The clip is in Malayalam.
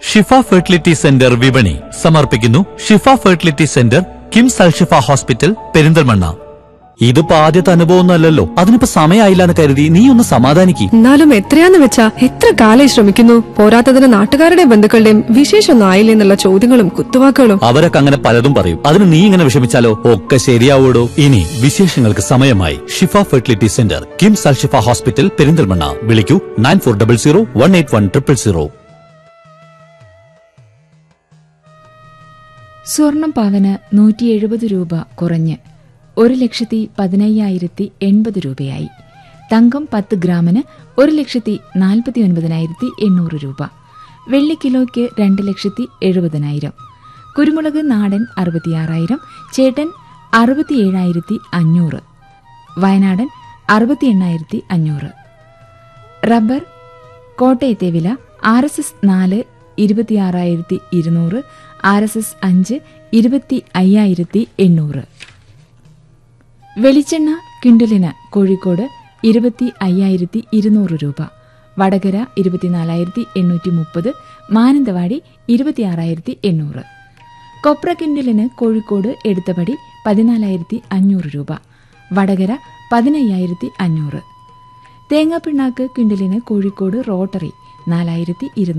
ഷിഫ ഫെർട്ടിലിറ്റി സെന്റർ വിപണി സമർപ്പിക്കുന്നു Shifa fertility centre KIMS Alshifa hospital Perinthalmanna ഇതിപ്പോ ആദ്യത്തെ അനുഭവമൊന്നും അല്ലല്ലോ അതിനിപ്പോ സമയമായില്ല എന്ന് കരുതി നീ ഒന്ന് സമാധാനിക്ക് എന്നാലും എത്രയാന്ന് വെച്ചാ എത്ര കാലായി ശ്രമിക്കുന്നു പോരാത്തതിന് നാട്ടുകാരുടെയും ബന്ധുക്കളുടെയും വിശേഷമൊന്നും ആയില്ലേ എന്നുള്ള ചോദ്യങ്ങളും കുത്തുവാക്കുകളും അവരൊക്കെ അങ്ങനെ പലതും പറയും അതിന് നീ ഇങ്ങനെ വിഷമിച്ചാലോ ഒക്കെ ശരിയാവൂടോ ഇനി വിശേഷങ്ങൾക്ക് സമയമായി Shifa fertility centre KIMS Alshifa hospital Perinthalmanna വിളിക്കൂ nine four double zero one eight one triple zero സ്വർണം പവന് നൂറ്റി എഴുപത് രൂപ കുറഞ്ഞ് ഒരു ലക്ഷത്തി പതിനയ്യായിരത്തി എൺപത് രൂപയായി തങ്കം പത്ത് ഗ്രാമിന് ഒരു ലക്ഷത്തി നാൽപ്പത്തി ഒൻപതിനായിരത്തി എണ്ണൂറ് രൂപ വെള്ളി കിലോയ്ക്ക് രണ്ട് ലക്ഷത്തി എഴുപതിനായിരം കുരുമുളക് നാടൻ അറുപത്തിയാറായിരം ചേട്ടൻ അറുപത്തിയേഴായിരത്തി അഞ്ഞൂറ് വയനാടൻ അറുപത്തി എണ്ണായിരത്തി അഞ്ഞൂറ് റബ്ബർ കോട്ടയത്തെ വില ആർ എസ് എസ് നാല് ഇരുപത്തിയാറായിരത്തി ഇരുന്നൂറ് ആർ എസ് എസ് അഞ്ച് ഇരുപത്തി അയ്യായിരത്തി എണ്ണൂറ് വെളിച്ചെണ്ണ കിണ്ടലിന് കോഴിക്കോട് ഇരുപത്തി അയ്യായിരത്തി ഇരുന്നൂറ് രൂപ വടകര ഇരുപത്തിനാലായിരത്തി എണ്ണൂറ്റി മുപ്പത് മാനന്തവാടി ഇരുപത്തിയാറായിരത്തി എണ്ണൂറ് കൊപ്ര കിണ്ടലിന് കോഴിക്കോട് എടുത്തപടി പതിനാലായിരത്തി അഞ്ഞൂറ് രൂപ വടകര പതിനയ്യായിരത്തി അഞ്ഞൂറ് തേങ്ങാപ്പിണ്ണാക്ക് കിണ്ടലിന് കോഴിക്കോട് റോട്ടറി നാലായിരത്തി ഇരുന്നൂറ്